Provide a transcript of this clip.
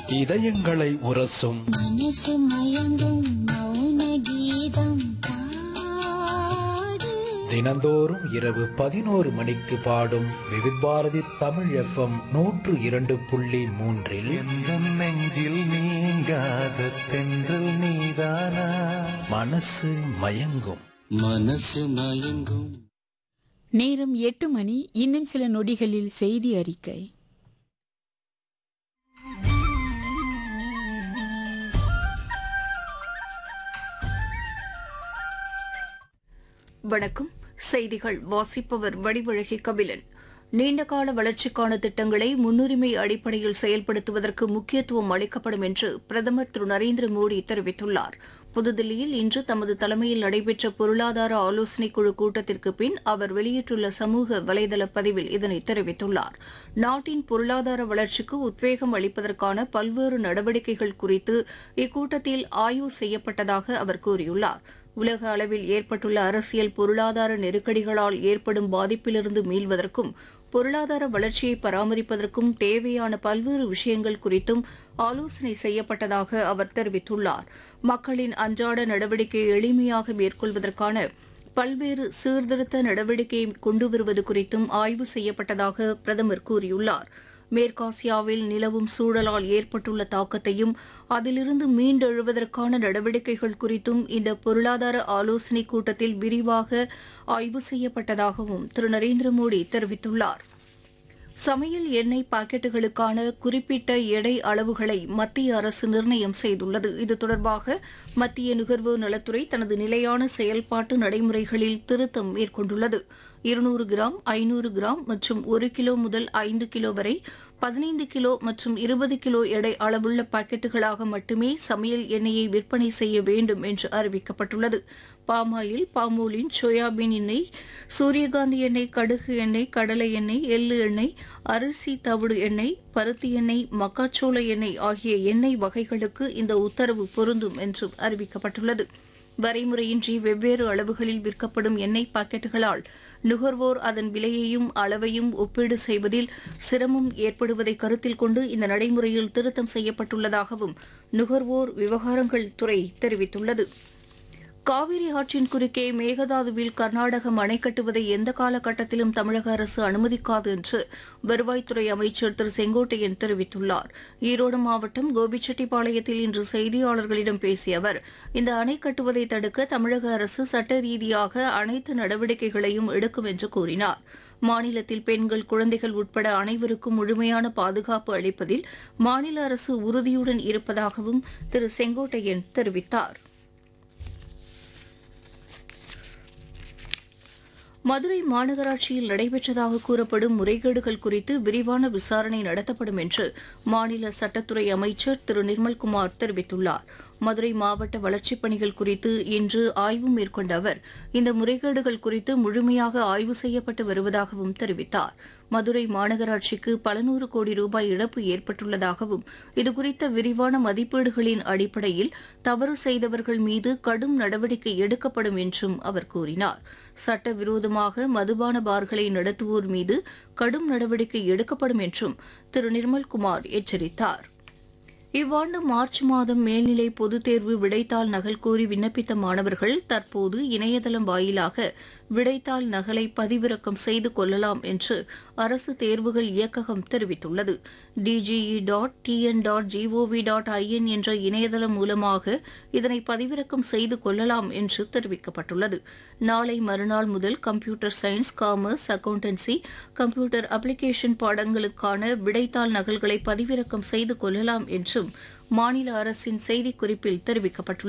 இதயங்களை உரசும் மனசு மயங்கும் மௌன கீதம் பாடு தினந்தோறும் இரவு பதினோரு மணிக்கு பாடும் விவித் பாரதி தமிழ் எஃப்எம் நூற்று இரண்டு புள்ளி மூன்றில் எந்தம் நெஞ்சில் நீங்காத தென்றல் நீதானா மனசு மயங்கும் மனசு மயங்கும் நேரம் எட்டு மணி இன்னும் சில நொடிகளில் செய்தி அறிக்கை வணக்கம் செய்திகள் வாசிப்பவர் வடிவழகி கபிலன் நீண்டகால வளர்ச்சிக்கான திட்டங்களை முன்னுரிமை அடிப்படையில் செயல்படுத்துவதற்கு முக்கியத்துவம் அளிக்கப்படும் என்று பிரதமர் திரு நரேந்திர மோடி தெரிவித்துள்ளார் புதுதில்லியில் இன்று தமது தலைமையில் நடைபெற்ற பொருளாதார ஆலோசனைக் குழு கூட்டத்திற்கு பின் அவர் வெளியிட்டுள்ள சமூக வலைதள பதிவில் இதனை தெரிவித்துள்ளார் நாட்டின் பொருளாதார வளர்ச்சிக்கு உத்வேகம் அளிப்பதற்கான பல்வேறு நடவடிக்கைகள் குறித்து இக்கூட்டத்தில் ஆய்வு செய்யப்பட்டதாக அவர் கூறியுள்ளார் உலக அளவில் ஏற்பட்டுள்ள அரசியல் பொருளாதார நெருக்கடிகளால் ஏற்படும் பாதிப்பிலிருந்து மீள்வதற்கும் பொருளாதார வளர்ச்சியை பராமரிப்பதற்கும் தேவையான பல்வேறு விஷயங்கள் குறித்தும் ஆலோசனை செய்யப்பட்டதாக அவர் தெரிவித்துள்ளார் மக்களின் அன்றாட நடவடிக்கையை எளிமையாக மேற்கொள்வதற்கான பல்வேறு சீர்திருத்த நடவடிக்கையை கொண்டு வருவது குறித்தும் ஆய்வு செய்யப்பட்டதாக பிரதமர் கூறியுள்ளார் மேற்காசியாவில் நிலவும் சூழலால் ஏற்பட்டுள்ள தாக்கத்தையும் அதிலிருந்து மீண்டெழுவதற்கான நடவடிக்கைகள் குறித்தும் இந்த பொருளாதார ஆலோசனைக் கூட்டத்தில் விரிவாக ஆய்வு செய்யப்பட்டதாகவும் திரு நரேந்திர மோடி தெரிவித்துள்ளார் சமையல் எண்ணெய் பாக்கெட்டுகளுக்கான குறிப்பிட்ட எடை அளவுகளை மத்திய அரசு நிர்ணயம் செய்துள்ளது இது தொடர்பாக மத்திய நுகர்வோர் நலத்துறை தனது நிலையான செயல்பாட்டு நடைமுறைகளில் திருத்தம் மேற்கொண்டுள்ளது இருநூறு கிராம் ஐநூறு கிராம் மற்றும் ஒரு கிலோ முதல் ஐந்து கிலோ வரை பதினைந்து கிலோ மற்றும் இருபது கிலோ எடை அளவுள்ள பாக்கெட்டுகளாக மட்டுமே சமையல் எண்ணெயை விற்பனை செய்ய வேண்டும் என்று அறிவிக்கப்பட்டுள்ளது பாமாயில் பாமோலின் சோயாபீன் எண்ணெய் சூரியகாந்தி எண்ணெய் கடுகு எண்ணெய் கடலை எண்ணெய் எள்ளு எண்ணெய் அரிசி தவிடு எண்ணெய் பருத்தி எண்ணெய் மக்காச்சோள எண்ணெய் ஆகிய எண்ணெய் வகைகளுக்கு இந்த உத்தரவு பொருந்தும் என்றும் அறிவிக்கப்பட்டுள்ளது வரைமுறையின்றி வெவ்வேறு அளவுகளில் விற்கப்படும் எண்ணெய் பாக்கெட்டுகளால் நுகர்வோர் அதன் விலையையும் அளவையும் ஒப்பீடு செய்வதில் சிரமம் ஏற்படுவதை கருத்தில் கொண்டு இந்த நடைமுறையில் திருத்தம் செய்யப்பட்டுள்ளதாகவும் நுகர்வோர் விவகாரங்கள் துறை தெரிவித்துள்ளது காவிரி ஆற்றின் குறுக்கே மேகதாதுவில் கர்நாடகம் அணை கட்டுவதை எந்த காலகட்டத்திலும் தமிழக அரசு அனுமதிக்காது என்று வருவாய்த்துறை அமைச்சர் திரு செங்கோட்டையன் தெரிவித்துள்ளார் ஈரோடு மாவட்டம் கோபிச்செட்டிப்பாளையத்தில் இன்று செய்தியாளர்களிடம் பேசிய அவர் இந்த அணை கட்டுவதை தடுக்க தமிழக அரசு சட்ட ரீதியாக அனைத்து நடவடிக்கைகளையும் எடுக்கும் என்று கூறினார் மாநிலத்தில் பெண்கள் குழந்தைகள் உட்பட அனைவருக்கும் முழுமையான பாதுகாப்பு அளிப்பதில் மாநில அரசு உறுதியுடன் இருப்பதாகவும் திரு செங்கோட்டையன் தெரிவித்தார் மதுரை மாநகராட்சியில் நடைபெற்றதாக கூறப்படும் முறைகேடுகள் குறித்து விரிவான விசாரணை நடத்தப்படும் என்று மாநில சட்டத்துறை அமைச்சர் திரு நிர்மல்குமார் தெரிவித்துள்ளார் மதுரை மாவட்ட வளர்ச்சிப் பணிகள் குறித்து இன்று ஆய்வு மேற்கொண்ட அவர் இந்த முறைகேடுகள் குறித்து முழுமையாக ஆய்வு செய்யப்பட்டு வருவதாகவும் தெரிவித்தார் மதுரை மாநகராட்சிக்கு பல நூறு கோடி ரூபாய் இழப்பு ஏற்பட்டுள்ளதாகவும் இதுகுறித்த விரிவான மதிப்பீடுகளின் அடிப்படையில் தவறு செய்தவர்கள் மீது கடும் நடவடிக்கை எடுக்கப்படும் என்றும் அவர் கூறினார் சட்டவிரோதமாக மதுபான பார்களை நடத்துவோர் மீது கடும் நடவடிக்கை எடுக்கப்படும் என்றும் திரு நிர்மல்குமார் எச்சரித்தார் இவ்வாண்டு மார்ச் மாதம் மேல்நிலை பொதுத் தேர்வு விடைத்தாள் நகல் கோரி விண்ணப்பித்த மாணவர்கள் தற்போது இணையதளம் வாயிலாக விடைத்தாள் நகலை பதிவிறக்கம் செய்து கொள்ளலாம் என்று அரசு தேர்வுகள் இயக்ககம் தெரிவித்துள்ளது DGE dot TN dot GOV dot IN என்ற இணையதளம் மூலமாக இதனை பதிவிறக்கம் செய்து கொள்ளலாம் என்று தெரிவிக்கப்பட்டுள்ளது நாளை மறுநாள் முதல் computer science commerce accountancy computer application பாடங்களுக்கான விடைத்தாள் நகல்களை பதிவிறக்கம் செய்து கொள்ளலாம் என்றும் மாநில அரசின் செய்திக்குறிப்பில் தெரிவிக்கப்பட்டுள்ளது